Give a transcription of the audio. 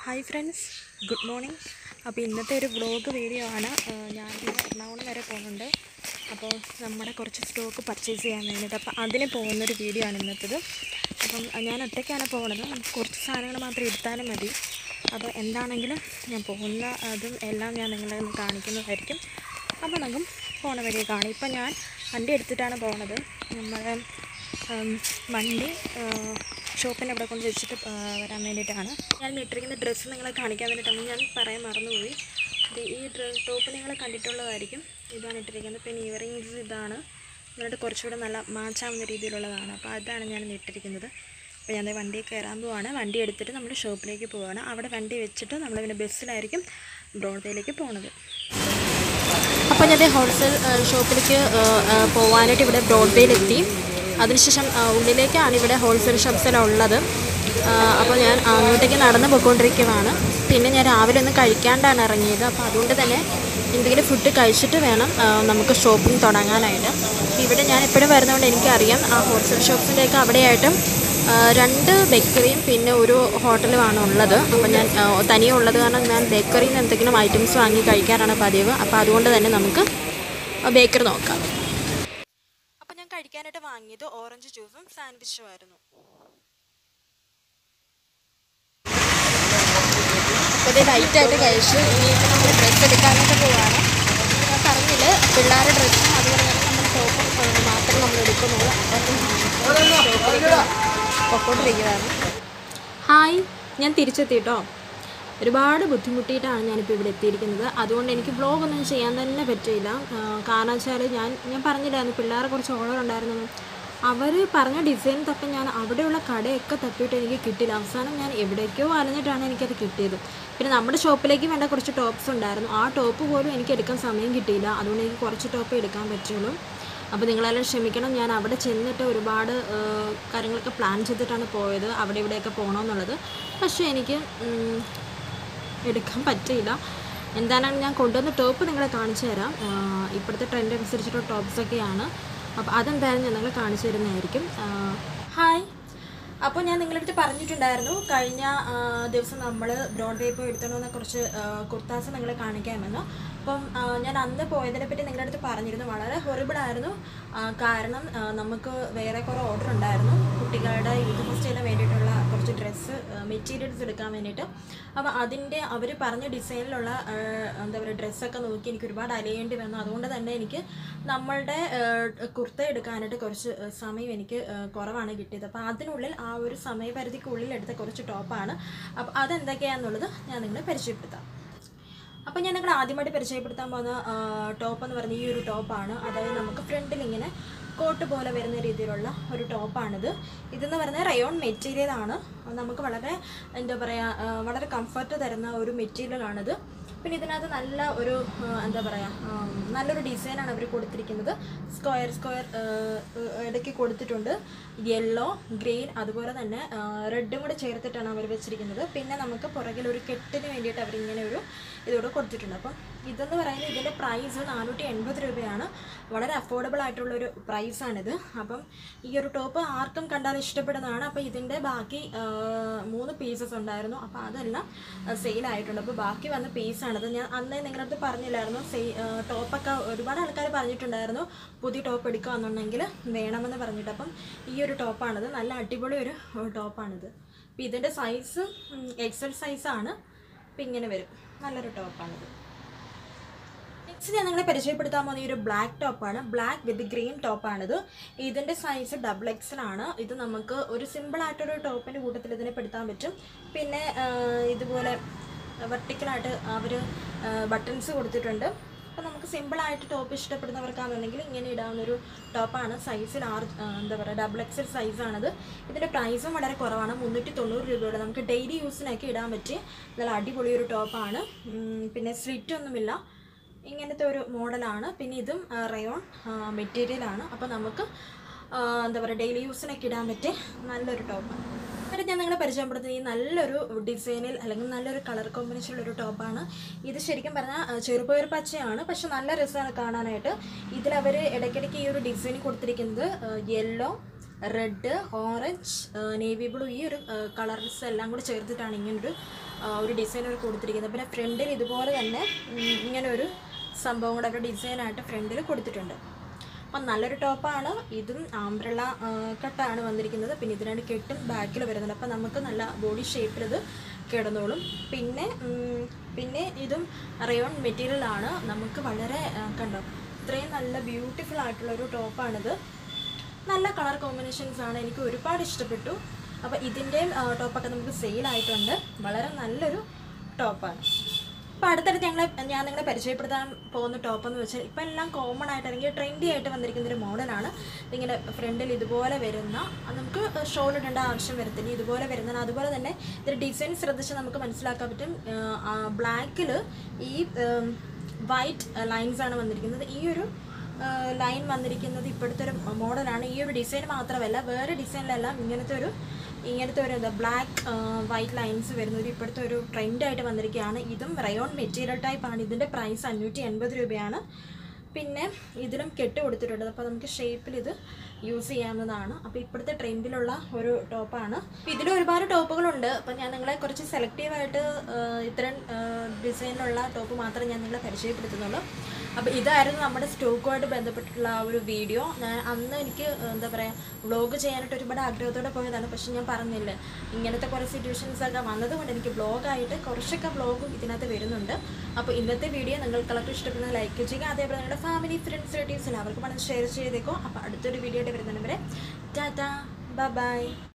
hi friends good morning അപ്പോൾ ഇന്നത്തെ ഒരു വ്ളോഗ് വീഡിയോ ആണ് ഞാൻ എറണാകുളം വരെ പോകുന്നുണ്ട് അപ്പോൾ നമ്മുടെ കുറച്ച് സ്റ്റോക്ക് പർച്ചേസ് ചെയ്യാൻ വേണ്ടിയിട്ട് അപ്പോൾ അതിന് പോകുന്നൊരു വീഡിയോ ആണ് ഇന്നത്തേത് അപ്പം ഞാൻ ഒറ്റയ്ക്കാണ് പോകുന്നത് നമുക്ക് കുറച്ച് സാധനങ്ങൾ മാത്രം എടുത്താലും മതി അപ്പോൾ എന്താണെങ്കിലും ഞാൻ പോകുന്ന അതും എല്ലാം ഞാൻ നിങ്ങളെ ഒന്ന് കാണിക്കുന്നതായിരിക്കും അപ്പോൾ നമുക്ക് പോണ വഴി കാണും ഇപ്പം ഞാൻ വണ്ടി എടുത്തിട്ടാണ് പോകുന്നത് നമ്മുടെ ഉം, വണ്ടി ഷോപ്പിൻ്റെ അവിടെ കൊണ്ട് വെച്ചിട്ട് ആ, വരാൻ വേണ്ടിയിട്ടാണ് ഞാൻ ഇട്ടിരിക്കുന്ന ഡ്രസ്സ് നിങ്ങളെ കാണിക്കാൻ വേണ്ടിയിട്ടാണ് ഞാൻ പറയാൻ മറന്നുപോയി ഇത് ഈ ഡ്ര ടോപ്പ് നിങ്ങൾ കണ്ടിട്ടുള്ളതായിരിക്കും ഇതാണ് ഇട്ടിരിക്കുന്നത് പിന്നെ ഇയറിങ്സ് ഇതാണ് എന്നിട്ട് കുറച്ചുകൂടെ നല്ല മാച്ചാവുന്ന രീതിയിലുള്ളതാണ് അപ്പോൾ അതാണ് ഞാൻ ഇന്ന് ഇട്ടിരിക്കുന്നത് അപ്പോൾ ഞാൻ ദേ വണ്ടിയിൽ കയറാൻ പോവാണ് വണ്ടി എടുത്തിട്ട് നമ്മൾ ഷോപ്പിലേക്ക് പോവുകയാണ് അവിടെ വണ്ടി വെച്ചിട്ട് നമ്മൾ പിന്നെ ബസ്സിലായിരിക്കും ബ്രോഡ്വേയിലേക്ക് പോണത് അപ്പോൾ ഞാൻ ഹോൾസെയിൽ ഷോപ്പിലേക്ക് പോകാനായിട്ട് ഇവിടെ ബ്രോഡ്വേയിലെത്തി അതിനുശേഷം ആ, ഉള്ളിലേക്കാണ് ഇവിടെ ഹോൾസെയിൽ ഷോപ്സെല്ലാം ഉള്ളത് ആ, അപ്പോൾ ഞാൻ അങ്ങോട്ടേക്ക് നടന്ന് പോയിക്കൊണ്ടിരിക്കുവാണ് പിന്നെ ഞാൻ രാവിലെ ഒന്നും കഴിക്കാണ്ടാണ് ഇറങ്ങിയത് അപ്പോൾ അതുകൊണ്ട് തന്നെ എന്തെങ്കിലും ഫുഡ് കഴിച്ചിട്ട് വേണം ആ, നമുക്ക് ഷോപ്പിംഗ് തുടങ്ങാനായിട്ട് ഇവിടെ ഞാൻ എപ്പോഴും വരുന്നതുകൊണ്ട് എനിക്കറിയാം ആ ഹോൾസെയിൽ ഷോപ്സിൻ്റെയൊക്കെ അവിടെയായിട്ടും ആ, രണ്ട് ബേക്കറിയും പിന്നെ ഒരു ഹോട്ടലുമാണ് ഉള്ളത് അപ്പോൾ ഞാൻ ആ, തനിയെ ഉള്ളത് കാരണം ഞാൻ ബേക്കറിയിൽ നിന്ന് എന്തെങ്കിലും ഐറ്റംസ് വാങ്ങി കഴിക്കാറാണ് പതിവ് അപ്പോൾ അതുകൊണ്ട് തന്നെ നമുക്ക് ബേക്കറി നോക്കാം അപ്പോൾ ഞാൻ കഴിക്കാനായിട്ട് വാങ്ങിയത് ഓറഞ്ച് ജ്യൂസും സാൻഡ്വിച്ചും ആയിരുന്നു അപ്പോൾ ഇത് ലൈറ്റായിട്ട് കഴിച്ചു ഇനിയിപ്പോൾ നമ്മൾ ഡ്രസ്സ് എടുക്കാനായിട്ട് പോവാണ് ഞാൻ പറഞ്ഞില്ല പിള്ളേരുടെ ഡ്രസ്സും അതുപോലെ തന്നെ നമ്മുടെ ടോപ്പും മാത്രം നമ്മൾ എടുക്കുന്നുള്ളൂ അപ്പം ഷോപ്പിലേക്ക് പൊക്കോണ്ടിരിക്കുകയാണ് ഹായ് ഞാൻ തിരിച്ചെത്തി കേട്ടോ ഒരുപാട് ബുദ്ധിമുട്ടിയിട്ടാണ് ഞാനിപ്പോൾ ഇവിടെ എത്തിയിരിക്കുന്നത് അതുകൊണ്ട് എനിക്ക് വ്ളോഗൊന്നും ചെയ്യാൻ തന്നെ പറ്റിയില്ല ആ, കാരണം വെച്ചാൽ ഞാൻ ഞാൻ പറഞ്ഞില്ലായിരുന്നു പിള്ളേരെ കുറച്ച് ഓർഡർ ഉണ്ടായിരുന്നു അവർ പറഞ്ഞ ഡിസൈൻ തപ്പി ഞാൻ അവിടെയുള്ള കടയൊക്കെ തപ്പിയിട്ട് എനിക്ക് കിട്ടിയില്ല അവസാനം ഞാൻ എവിടേക്കോ അലഞ്ഞിട്ടാണ് എനിക്കത് കിട്ടിയത് പിന്നെ നമ്മുടെ ഷോപ്പിലേക്ക് വേണ്ട കുറച്ച് ടോപ്സ് ഉണ്ടായിരുന്നു ആ ടോപ്പ് പോലും എനിക്ക് എടുക്കാൻ സമയം കിട്ടിയില്ല അതുകൊണ്ട് എനിക്ക് കുറച്ച് ടോപ്പ് എടുക്കാൻ പറ്റുള്ളൂ അപ്പോൾ നിങ്ങളെല്ലാം ക്ഷമിക്കണം ഞാൻ അവിടെ ചെന്നിട്ട് ഒരുപാട് ആ, കാര്യങ്ങളൊക്കെ പ്ലാൻ ചെയ്തിട്ടാണ് പോയത് അവിടെ ഇവിടെയൊക്കെ പോകണമെന്നുള്ളത് പക്ഷേ എനിക്ക് ഉം, എടുക്കാൻ പറ്റിയില്ല എന്തായാലും ഞാൻ കൊണ്ടുവന്ന ടോപ്പ് നിങ്ങളെ കാണിച്ചു തരാം ആ, ഇപ്പോഴത്തെ ട്രെൻഡ് അനുസരിച്ചിട്ടുള്ള ടോപ്സൊക്കെയാണ് അപ്പോൾ അതെന്തായാലും ഞാൻ നിങ്ങളെ കാണിച്ചു തരുന്നതായിരിക്കും ആ, ഹായ് അപ്പോൾ ഞാൻ നിങ്ങളുടെ അടുത്ത് പറഞ്ഞിട്ടുണ്ടായിരുന്നു കഴിഞ്ഞ ആ, ദിവസം നമ്മൾ ബ്രോഡ്വേ പോയി എടുത്തോണ്ടുവന്ന കുറച്ച് ആ, കുർത്താസ് നിങ്ങളെ കാണിക്കാമെന്ന് അപ്പം ആ, ഞാൻ അന്ന് പോയതിനെ പറ്റി നിങ്ങളുടെ അടുത്ത് പറഞ്ഞിരുന്നു വളരെ ഹൊറിബിൾ ആയിരുന്നു ആ, കാരണം ആ, നമുക്ക് വേറെ കുറേ ഓർഡർ ഉണ്ടായിരുന്നു കുട്ടികളുടെ യൂത്ത് ഫെസ്റ്റിന് വേണ്ടിയിട്ടുള്ള കുറച്ച് ഡ്രസ്സ് മെറ്റീരിയൽസ് എടുക്കാൻ വേണ്ടിയിട്ട് അപ്പോൾ അതിൻ്റെ അവർ പറഞ്ഞ ഡിസൈനിലുള്ള ആ, എന്താ പറയുക ഡ്രസ്സൊക്കെ നോക്കി എനിക്ക് ഒരുപാട് അലയേണ്ടി വന്നു അതുകൊണ്ട് തന്നെ എനിക്ക് നമ്മളുടെ ആ, കുർത്ത എടുക്കാനായിട്ട് കുറച്ച് ആ, സമയം എനിക്ക് ആ, കുറവാണ് കിട്ടിയത് അപ്പോൾ അതിനുള്ളിൽ ആ ഒരു സമയപരിധിക്കുള്ളിൽ എടുത്ത കുറച്ച് ടോപ്പാണ് അപ്പോൾ അതെന്തൊക്കെയാണെന്നുള്ളത് ഞാൻ നിങ്ങളെ പരിചയപ്പെടുത്താം അപ്പോൾ ഞാൻ നിങ്ങൾ ആദ്യമായിട്ട് പരിചയപ്പെടുത്താൻ പോകുന്ന ടോപ്പ് എന്ന് പറഞ്ഞ ഈ ഒരു ടോപ്പാണ് അതായത് നമുക്ക് ഫ്രണ്ടിൽ ഇങ്ങനെ കോട്ട് പോലെ വരുന്ന രീതിയിലുള്ള ഒരു ടോപ്പാണിത് ഇതെന്ന് പറയുന്നത് റയോൺ മെറ്റീരിയൽ ആണ് നമുക്ക് വളരെ എന്താ പറയുക വളരെ കംഫർട്ട് തരുന്ന ഒരു മെറ്റീരിയലാണിത് പിന്നെ ഇതിനകത്ത് നല്ല ഒരു ആ, എന്താ പറയുക നല്ലൊരു ഡിസൈനാണ് അവർ കൊടുത്തിരിക്കുന്നത് സ്ക്വയർ സ്ക്വയർ ഇടയ്ക്ക് കൊടുത്തിട്ടുണ്ട് യെല്ലോ ഗ്രീൻ അതുപോലെ തന്നെ റെഡും കൂടെ ചേർത്തിട്ടാണ് അവർ വെച്ചിരിക്കുന്നത് പിന്നെ നമുക്ക് പുറകിൽ ഒരു കെട്ടിന് വേണ്ടിയിട്ട് അവർ ഇങ്ങനെ ഒരു ഇതോടെ കൊടുത്തിട്ടുണ്ട് അപ്പം ഇതെന്ന് പറയുന്നത് ഇതിൻ്റെ പ്രൈസ് നാനൂറ്റി എൺപത് രൂപയാണ് വളരെ അഫോർഡബിൾ ആയിട്ടുള്ള ഒരു പ്രൈസാണിത് അപ്പം ഈ ഒരു ടോപ്പ് ആർക്കും കണ്ടാൽ ഇഷ്ടപ്പെടുന്നതാണ് അപ്പോൾ ഇതിൻ്റെ ബാക്കി ആ, മൂന്ന് പീസസ് ഉണ്ടായിരുന്നു അപ്പോൾ അതെല്ലാം സെയിലായിട്ടുണ്ട് അപ്പോൾ ബാക്കി വന്ന പീസാണിത് ഞാൻ അന്നേ നിങ്ങളുടെ അടുത്ത് പറഞ്ഞില്ലായിരുന്നു സെയി ടോപ്പൊക്കെ ഒരുപാട് ആൾക്കാർ പറഞ്ഞിട്ടുണ്ടായിരുന്നു പുതിയ ടോപ്പ് എടുക്കുകയെന്നുണ്ടെങ്കിൽ വേണമെന്ന് പറഞ്ഞിട്ട് അപ്പം ഈ ഒരു ടോപ്പാണിത് നല്ല അടിപൊളി ഒരു ടോപ്പാണിത് അപ്പോൾ ഇതിൻ്റെ സൈസ് എക്സൽ സൈസാണ് അപ്പം ഇങ്ങനെ വരും നല്ലൊരു ടോപ്പാണിത് നെക്സ്റ്റ് ഞാൻ നിങ്ങളെ പരിചയപ്പെടുത്താൻ പോകുന്ന ഈ ഒരു ബ്ലാക്ക് ടോപ്പാണ് ബ്ലാക്ക് വിത്ത് ഗ്രീൻ ടോപ്പാണിത് ഇതിൻ്റെ സൈസ് ഡബിൾ എക്സൽ ആണ് ഇത് നമുക്ക് ഒരു സിമ്പിൾ ആയിട്ടൊരു ടോപ്പിൻ്റെ കൂട്ടത്തിൽ ഇതിനെ പെടുത്താൻ പറ്റും പിന്നെ ആ, ഇതുപോലെ വെർട്ടിക്കലായിട്ട് അവർ ബട്ടൺസ് കൊടുത്തിട്ടുണ്ട് അപ്പോൾ നമുക്ക് സിമ്പിളായിട്ട് ടോപ്പ് ഇഷ്ടപ്പെടുന്നവർക്കാണെന്നുണ്ടെങ്കിൽ ഇങ്ങനെ ഇടാവുന്നൊരു ടോപ്പാണ് സൈസിൽ ആറ് ആ, എന്താ പറയുക ഡബിൾ എക്സൽ സൈസാണിത് ഇതിൻ്റെ പ്രൈസും വളരെ കുറവാണ് മുന്നൂറ്റി തൊണ്ണൂറ് രൂപയുടെ നമുക്ക് ഡെയിലി യൂസിനൊക്കെ ഇടാൻ പറ്റിയ നല്ല അടിപൊളി ഒരു ടോപ്പാണ് ഉം, പിന്നെ സ്ലിറ്റ് ഒന്നുമില്ല ഇങ്ങനത്തെ ഒരു മോഡലാണ് പിന്നെ ഇതും ആ, റയോൺ മെറ്റീരിയലാണ് അപ്പോൾ നമുക്ക് ആ, എന്താ പറയുക ഡെയിലി യൂസിനൊക്കെ ഇടാൻ പറ്റിയ നല്ലൊരു ടോപ്പാണ് എന്നിട്ട് ഞാൻ നിങ്ങളെ പരിചയപ്പെടുത്തുന്നത് ഈ നല്ലൊരു ഡിസൈനിൽ അല്ലെങ്കിൽ നല്ലൊരു കളർ കോമ്പിനേഷനുള്ള ഒരു ടോപ്പാണ് ഇത് ശരിക്കും പറഞ്ഞാൽ ആ, ചെറുപയർ പച്ചയാണ് പക്ഷെ നല്ല രസമാണ് കാണാനായിട്ട് ഇതിലവർ ഇടയ്ക്കിടയ്ക്ക് ഈ ഒരു ഡിസൈൻ കൊടുത്തിരിക്കുന്നത് yellow red orange navy blue ഈ ഒരു കളർസ് എല്ലാം കൂടി ചേർത്തിട്ടാണ് ഇങ്ങനൊരു ആ, ഒരു ഡിസൈൻ അവർ കൊടുത്തിരിക്കുന്നത് പിന്നെ ഫ്രണ്ടിൽ ഇതുപോലെ തന്നെ ഉം, ഇങ്ങനെ ഒരു സംഭവം കൂടെ അവരുടെ ഡിസൈനായിട്ട് ഫ്രണ്ടിൽ കൊടുത്തിട്ടുണ്ട് അപ്പം നല്ലൊരു ടോപ്പാണ് ഇതും ആംബ്രള കട്ടാണ് വന്നിരിക്കുന്നത് പിന്നെ ഇതിനാണ് കെട്ടും ബാക്കിൽ വരുന്നുണ്ട് അപ്പം നമുക്ക് നല്ല ബോഡി ഷേപ്പിൽ ഇത് കിടന്നോളും പിന്നെ ഉം, പിന്നെ ഇതും റയോൺ മെറ്റീരിയലാണ് നമുക്ക് വളരെ ആ, കണ്ടോ ഇത്രയും നല്ല ബ്യൂട്ടിഫുൾ ആയിട്ടുള്ള ഒരു ടോപ്പാണിത് നല്ല കളർ കോമ്പിനേഷൻസ് ആണ് എനിക്ക് ഒരുപാട് ഇഷ്ടപ്പെട്ടു അപ്പോൾ ഇതിൻ്റെയും ടോപ്പൊക്കെ നമുക്ക് സെയിലായിട്ടുണ്ട് വളരെ നല്ലൊരു ടോപ്പാണ് അപ്പോൾ അടുത്തടുത്ത് ഞങ്ങൾ ഞാൻ നിങ്ങളെ പരിചയപ്പെടുത്താൻ പോകുന്ന ടോപ്പ് എന്ന് വെച്ചാൽ ഇപ്പം എല്ലാം കോമൺ ആയിട്ട് അല്ലെങ്കിൽ ട്രെൻഡി ആയിട്ട് വന്നിരിക്കുന്ന ഒരു മോഡലാണ് ഇങ്ങനെ ഫ്രണ്ടിൽ ഇതുപോലെ വരുന്ന അത് നമുക്ക് ഷോൾ ഇടേണ്ട ആവശ്യം വരത്തില്ല ഇതുപോലെ വരുന്നതാണ് അതുപോലെ തന്നെ ഇതിൻ്റെ ഡിസൈൻ ശ്രദ്ധിച്ച് നമുക്ക് മനസ്സിലാക്കാൻ പറ്റും ബ്ലാക്കിൽ ഈ വൈറ്റ് ലൈൻസ് ആണ് വന്നിരിക്കുന്നത് ഈ ഒരു ലൈൻ വന്നിരിക്കുന്നത് ഇപ്പോഴത്തെ ഒരു മോഡലാണ് ഈ ഒരു ഡിസൈൻ മാത്രമല്ല വേറെ ഡിസൈനിലെല്ലാം ഇങ്ങനത്തെ ഒരു ഇങ്ങനത്തെ ഒരു എന്താ ബ്ലാക്ക് വൈറ്റ് ലൈൻസ് വരുന്ന ഒരു ഇപ്പോഴത്തെ ഒരു ട്രെൻഡായിട്ട് വന്നിരിക്കുകയാണ് ഇതും റയോൺ മെറ്റീരിയൽ ടൈപ്പാണ് ഇതിൻ്റെ പ്രൈസ് അഞ്ഞൂറ്റി എൺപത് രൂപയാണ് പിന്നെ ഇതിലും കെട്ട് കൊടുത്തിട്ടുണ്ട് അപ്പോൾ നമുക്ക് ഷേപ്പിൽ ഇത് യൂസ് ചെയ്യാവുന്നതാണ് അപ്പോൾ ഇപ്പോഴത്തെ ട്രെൻഡിലുള്ള ഒരു ടോപ്പാണ് അപ്പോൾ ഇതിൽ ഒരുപാട് ടോപ്പുകളുണ്ട് അപ്പോൾ ഞാൻ നിങ്ങളെ കുറച്ച് സെലക്റ്റീവായിട്ട് ഇത്തരം ഡിസൈനിലുള്ള ടോപ്പ് മാത്രമേ ഞാൻ നിങ്ങളെ പരിചയപ്പെടുത്തുന്നുള്ളൂ അപ്പോൾ ഇതായിരുന്നു നമ്മുടെ സ്റ്റോക്കുമായിട്ട് ബന്ധപ്പെട്ടിട്ടുള്ള ആ ഒരു വീഡിയോ ഞാൻ അന്ന് എനിക്ക് എന്താ പറയുക വ്ളോഗ് ചെയ്യാനായിട്ട് ഒരുപാട് ആഗ്രഹത്തോടെ പോയതാണ് പക്ഷെ ഞാൻ പറഞ്ഞില്ലേ ഇങ്ങനത്തെ കുറേ സിറ്റുവേഷൻസ് ഒക്കെ വന്നതുകൊണ്ട് എനിക്ക് വ്ളോഗായിട്ട് കുറച്ചൊക്കെ വ്ളോഗും ഇതിനകത്ത് വരുന്നുണ്ട് അപ്പോൾ ഇന്നത്തെ വീഡിയോ നിങ്ങൾക്കെല്ലാവർക്കും ഇഷ്ടപ്പെടുന്ന ലൈക്ക് ചെയ്യുക അതേപോലെ നിങ്ങളുടെ ഫാമിലി ഫ്രണ്ട്സ് റിലേറ്റീവ്സിൽ അവർക്ക് പണം ഷെയർ ചെയ്തേക്കോ അപ്പോൾ അടുത്തൊരു വീഡിയോ ആയിട്ട് വരുന്നവരെ ടാറ്റാ ബൈ ബൈ